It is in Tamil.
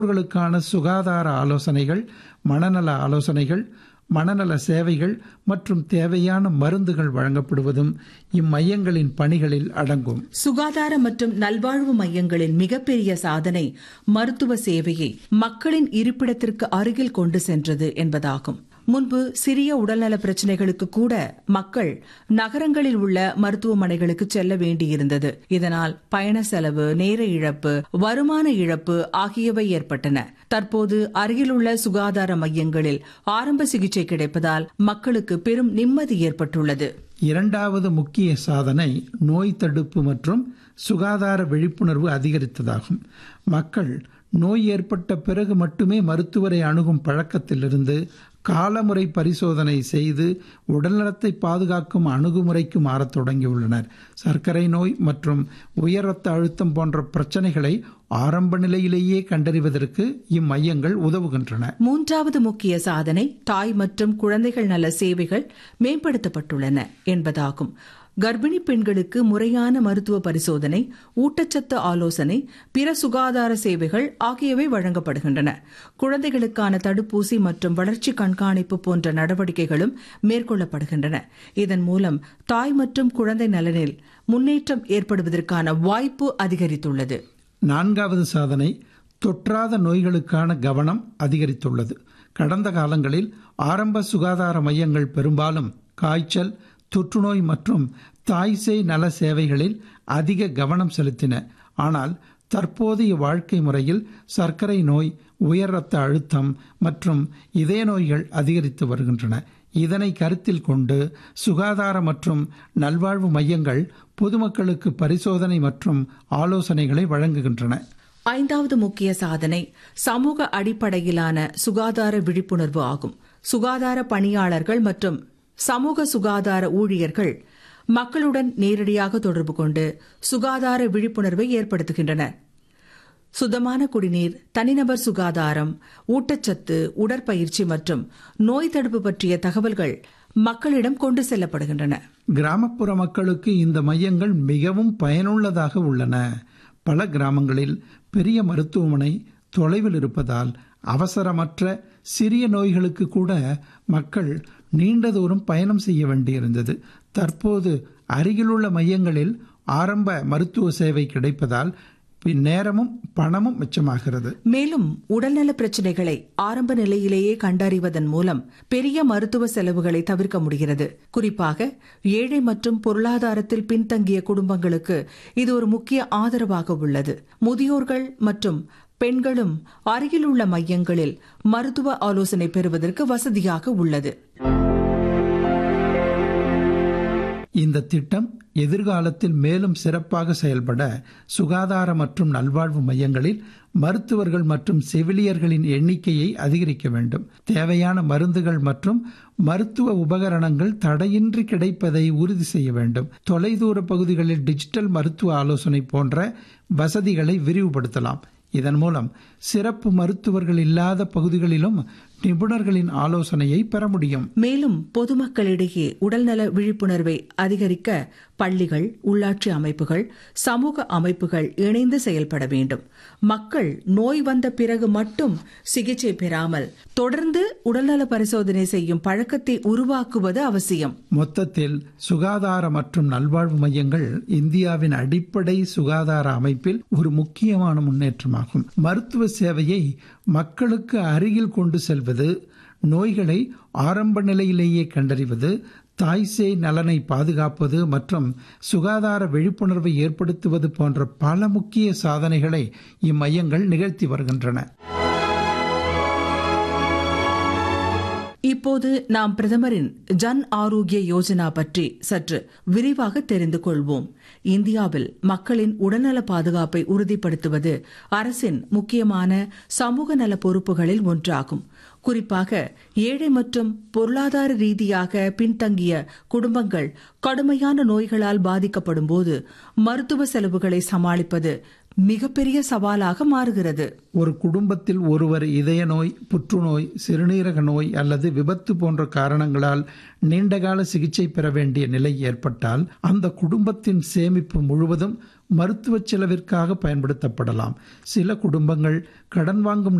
அவர்களுக்கான சுகாதார ஆலோசனைகள் மனநல ஆலோசனைகள் மனநல சேவைகள் மற்றும் தேவையான மருந்துகள் வழங்கப்படுவதும் இம்மையங்களின் பணிகளில் அடங்கும் சுகாதார மற்றும் நல்வாழ்வு மையங்களின் மிகப்பெரிய சாதனை மருத்துவ சேவையை மக்களின் இருப்பிடத்திற்கு அருகில் கொண்டு சென்றது என்பதாகும் முன்பு சிறிய உடல்நல பிரச்சனைகளுக்கு கூட மக்கள் நகரங்களில் உள்ள மருத்துவமனைகளுக்கு செல்ல வேண்டியிருந்தது இதனால் பயண செலவு நேர இழப்பு வருமான இழப்பு ஆகியவை ஏற்பட்டன தற்போது அருகிலுள்ள சுகாதார மையங்களில் ஆரம்ப சிகிச்சை கிடைப்பதால் மக்களுக்கு பெரும் நிம்மதி ஏற்பட்டுள்ளது இரண்டாவது முக்கிய சாதனை நோய் தடுப்பு மற்றும் சுகாதார விழிப்புணர்வு அதிகரித்ததாகும் மக்கள் நோய் ஏற்பட்ட பிறகு மட்டுமே மருத்துவரை அணுகும் பழக்கத்திலிருந்து காலமுறை பரிசோதனை செய்து உடல்நலத்தை பாதுகாக்கும் அணுகுமுறைக்கு மாறத் தொடங்கியுள்ளனர் சர்க்கரை நோய் மற்றும் உயர் ரத்த அழுத்தம் போன்ற பிரச்சனைகளை ஆரம்ப நிலையிலேயே கண்டறிவதற்கு இம்மையங்கள் உதவுகின்றன மூன்றாவது முக்கிய சாதனை தாய் மற்றும் குழந்தைகள் நல சேவைகள் மேம்படுத்தப்பட்டுள்ளன என்பதாகும் கர்ப்பிணி பெண்களுக்கு முறையான மருத்துவ பரிசோதனை ஊட்டச்சத்து ஆலோசனை பிற சுகாதார சேவைகள் ஆகியவை வழங்கப்படுகின்றன குழந்தைகளுக்கான தடுப்பூசி மற்றும் வளர்ச்சி கண்காணிப்பு போன்ற நடவடிக்கைகளும் மேற்கொள்ளப்படுகின்றன இதன் மூலம் தாய் மற்றும் குழந்தை நலனில் முன்னேற்றம் ஏற்படுவதற்கான வாய்ப்பு அதிகரித்துள்ளது நான்காவது சாதனை தொற்றாத நோய்களுக்கான கவனம் அதிகரித்துள்ளது கடந்த காலங்களில் ஆரம்ப சுகாதார மையங்கள் பெரும்பாலும் காய்ச்சல் தொற்றுநோய் மற்றும் தாய்சேய் நல சேவைகளில் அதிக கவனம் செலுத்தின ஆனால் தற்போதைய வாழ்க்கை முறையில் சர்க்கரை நோய் உயர் ரத்த அழுத்தம் மற்றும் இதய நோய்கள் அதிகரித்து வருகின்றன இதனை கருத்தில் கொண்டு சுகாதார மற்றும் நல்வாழ்வு மையங்கள் பொதுமக்களுக்கு பரிசோதனை மற்றும் ஆலோசனைகளை வழங்குகின்றன ஐந்தாவது முக்கிய சாதனை சமூக அடிப்படையிலான சுகாதார விழிப்புணர்வு ஆகும் சுகாதார பணியாளர்கள் மற்றும் சமூக சுகாதார ஊழியர்கள் மக்களுடன் நேரடியாக தொடர்பு கொண்டு சுகாதார விழிப்புணர்வை ஏற்படுத்துகின்றனர் சுத்தமான குடிநீர் தனிநபர் சுகாதாரம் ஊட்டச்சத்து உடற்பயிற்சி மற்றும் நோய் தடுப்பு பற்றிய தகவல்கள் மக்களிடம் கொண்டு செல்லப்படுகின்றன கிராமப்புற மக்களுக்கு இந்த மையங்கள் மிகவும் பயனுள்ளதாக உள்ளன பல கிராமங்களில் பெரிய மருத்துவமனை தொலைவில் இருப்பதால் அவசரமற்ற சிறிய நோய்களுக்கு கூட மக்கள் நீண்ட தூரம் பயணம் செய்ய வேண்டியிருந்தது தற்போது அருகிலுள்ள மையங்களில் ஆரம்ப மருத்துவ சேவை கிடைப்பதால் நேரமும் பணமும் மிச்சமாகிறது மேலும் உடல்நல பிரச்சனைகளை ஆரம்ப நிலையிலேயே கண்டறிவதன் மூலம் பெரிய மருத்துவ செலவுகளை தவிர்க்க முடிகிறது குறிப்பாக ஏழை மற்றும் பொருளாதாரத்தில் பின்தங்கிய குடும்பங்களுக்கு இது ஒரு முக்கிய ஆதரவாக உள்ளது முதியோர்கள் மற்றும் பெண்களும் அருகிலுள்ள மையங்களில் மருத்துவ ஆலோசனை பெறுவதற்கு வசதியாக உள்ளது இந்த திட்டம் எதிர்காலத்தில் மேலும் சிறப்பாக செயல்பட சுகாதார மற்றும் நல்வாழ்வு மையங்களில் மருத்துவர்கள் மற்றும் செவிலியர்களின் எண்ணிக்கையை அதிகரிக்க வேண்டும் தேவையான மருந்துகள் மற்றும் மருத்துவ உபகரணங்கள் தடையின்றி கிடைப்பதை உறுதி செய்ய வேண்டும் தொலைதூர பகுதிகளில் டிஜிட்டல் மருத்துவ ஆலோசனை போன்ற வசதிகளை விரிவுபடுத்தலாம் இதன் மூலம் சிறப்பு மருத்துவர்கள் இல்லாத பகுதிகளிலும் நிபுணர்களின் ஆலோசனையை பெற முடியும் மேலும் பொதுமக்களிடையே உடல்நல விழிப்புணர்வை அதிகரிக்க பள்ளிகள் உள்ளாட்சி அமைப்புகள் சமூக அமைப்புகள் இணைந்து செயல்பட வேண்டும் மக்கள் நோய் வந்த பிறகு மட்டும் சிகிச்சை பெறாமல் தொடர்ந்து உடல்நல பரிசோதனை செய்யும் பழக்கத்தை உருவாக்குவது அவசியம் மொத்தத்தில் சுகாதார மற்றும் நல்வாழ்வு மையங்கள் இந்தியாவின் அடிப்படை சுகாதார அமைப்பில் ஒரு முக்கியமான முன்னேற்றமாகும் மருத்துவ சேவையை மக்களுக்கு அருகில் கொண்டு செல்வது நோய்களை ஆரம்ப நிலையிலேயே கண்டறிவது தாய்சேய் நலனை பாதுகாப்பது மற்றும் சுகாதார விழிப்புணர்வை ஏற்படுத்துவது போன்ற பல முக்கிய சாதனைகளை இம்மையங்கள் நிகழ்த்தி வருகின்றன இப்போது நாம் பிரதமரின் ஜன் ஆரோக்கிய யோஜனா பற்றி சற்று விரிவாக தெரிந்து கொள்வோம் இந்தியாவில் மக்களின் உடல்நல பாதுகாப்பை உறுதிப்படுத்துவது அரசின் முக்கியமான சமூக நல பொறுப்புகளில் ஒன்றாகும் குறிப்பாக ஏழை மற்றும் பொருளாதார ரீதியாக பின்தங்கிய குடும்பங்கள் கடுமையான நோய்களால் பாதிக்கப்படும் போது மருத்துவ செலவுகளை சமாளிப்பது மிகப்பெரிய சவாலாக மாறுகிறது ஒரு குடும்பத்தில் ஒருவர் இதய நோய் புற்றுநோய் சிறுநீரக நோய் அல்லது விபத்து போன்ற காரணங்களால் நீண்டகால சிகிச்சை பெற வேண்டிய நிலை ஏற்பட்டால் அந்த குடும்பத்தின் சேமிப்பு முழுவதும் மருத்துவ செலவிற்காக பயன்படுத்தப்படலாம் சில குடும்பங்கள் கடன் வாங்கும்